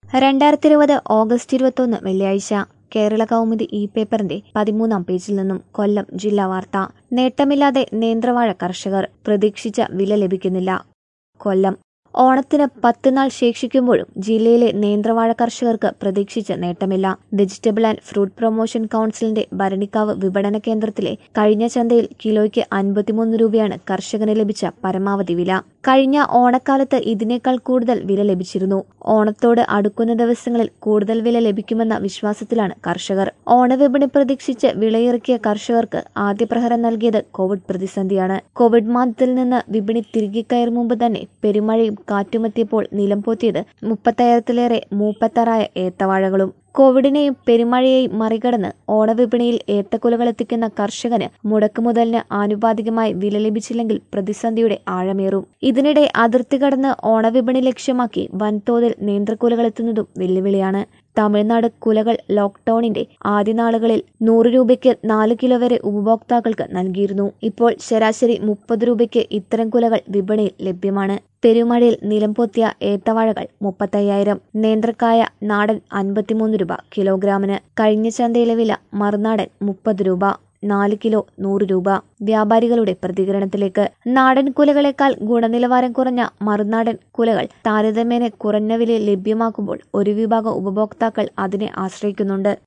രണ്ടായിരത്തി ഇരുപത് ഓഗസ്റ്റ് ഇരുപത്തൊന്ന് വെള്ളിയാഴ്ച കേരള കൗമുദി ഇ പേപ്പറിന്റെ പതിമൂന്നാം പേജിൽ നിന്നും കൊല്ലം ജില്ലാ വാർത്ത നേട്ടമില്ലാതെ നേന്ത്രവാഴ കർഷകർ പ്രതീക്ഷിച്ച വില ലഭിക്കുന്നില്ല കൊല്ലം ഓണത്തിന് പത്ത് നാൾ ശേഷിക്കുമ്പോഴും ജില്ലയിലെ നേന്ത്രവാഴ കർഷകർക്ക് പ്രതീക്ഷിച്ച നേട്ടമില്ല വെജിറ്റബിൾ ആൻഡ് ഫ്രൂട്ട് പ്രൊമോഷൻ കൌൺസിലിന്റെ ഭരണിക്കാവ് വിപണന കേന്ദ്രത്തിലെ കഴിഞ്ഞ ചന്തയിൽ കിലോയ്ക്ക് അൻപത്തിമൂന്ന് രൂപയാണ് കർഷകന് ലഭിച്ച പരമാവധി വില കഴിഞ്ഞ ഓണക്കാലത്ത് ഇതിനേക്കാൾ കൂടുതൽ വില ലഭിച്ചിരുന്നു ഓണത്തോട് അടുക്കുന്ന ദിവസങ്ങളിൽ കൂടുതൽ വില ലഭിക്കുമെന്ന വിശ്വാസത്തിലാണ് കർഷകർ ഓണവിപണി പ്രതീക്ഷിച്ച് വിളയിറക്കിയ കർഷകർക്ക് ആദ്യ പ്രഹരം നൽകിയത് കോവിഡ് പ്രതിസന്ധിയാണ് കോവിഡ് മാന്ദ്യത്തിൽ നിന്ന് വിപണി തിരികെ കയറും മുമ്പ് തന്നെ പെരുമഴയും കാറ്റുമെത്തിയപ്പോൾ നിലംപോത്തിയത് മുപ്പത്തയ്യായിരത്തിലേറെ മൂപ്പത്താറായ ഏത്തവാഴകളും കോവിഡിനെയും പെരുമഴയെയും മറികടന്ന് ഓണവിപണിയിൽ ഏത്തക്കുലകളെത്തിക്കുന്ന കർഷകന് മുടക്കുമുതലിന് ആനുപാതികമായി വില ലഭിച്ചില്ലെങ്കിൽ പ്രതിസന്ധിയുടെ ആഴമേറും ഇതിനിടെ അതിർത്തി കടന്ന് ഓണവിപണി ലക്ഷ്യമാക്കി വൻതോതിൽ നേന്ത്രക്കുലകളെത്തുന്നതും വെല്ലുവിളിയാണ് തമിഴ്നാട് കുലകൾ ലോക്ക്ഡൌണിന്റെ ആദ്യ നാളുകളിൽ നൂറ് രൂപയ്ക്ക് നാല് കിലോ വരെ ഉപഭോക്താക്കൾക്ക് നൽകിയിരുന്നു ഇപ്പോൾ ശരാശരി മുപ്പത് രൂപയ്ക്ക് ഇത്തരം കുലകൾ വിപണിയിൽ ലഭ്യമാണ് പെരുമഴയിൽ നിലംപൊത്തിയ ഏത്തവാഴകൾ മുപ്പത്തയ്യായിരം നേന്ത്രക്കായ നാടൻ അൻപത്തിമൂന്ന് രൂപ കിലോഗ്രാമിന് കഴിഞ്ഞ ചന്തയിലെ വില മറുനാടൻ മുപ്പത് രൂപ നാല് കിലോ നൂറ് രൂപ വ്യാപാരികളുടെ പ്രതികരണത്തിലേക്ക് നാടൻ കുലകളെക്കാൾ ഗുണനിലവാരം കുറഞ്ഞ മറുനാടൻ കുലകൾ താരതമ്യേന കുറഞ്ഞ വിലയിൽ ലഭ്യമാക്കുമ്പോൾ ഒരു വിഭാഗം ഉപഭോക്താക്കൾ അതിനെ ആശ്രയിക്കുന്നുണ്ട്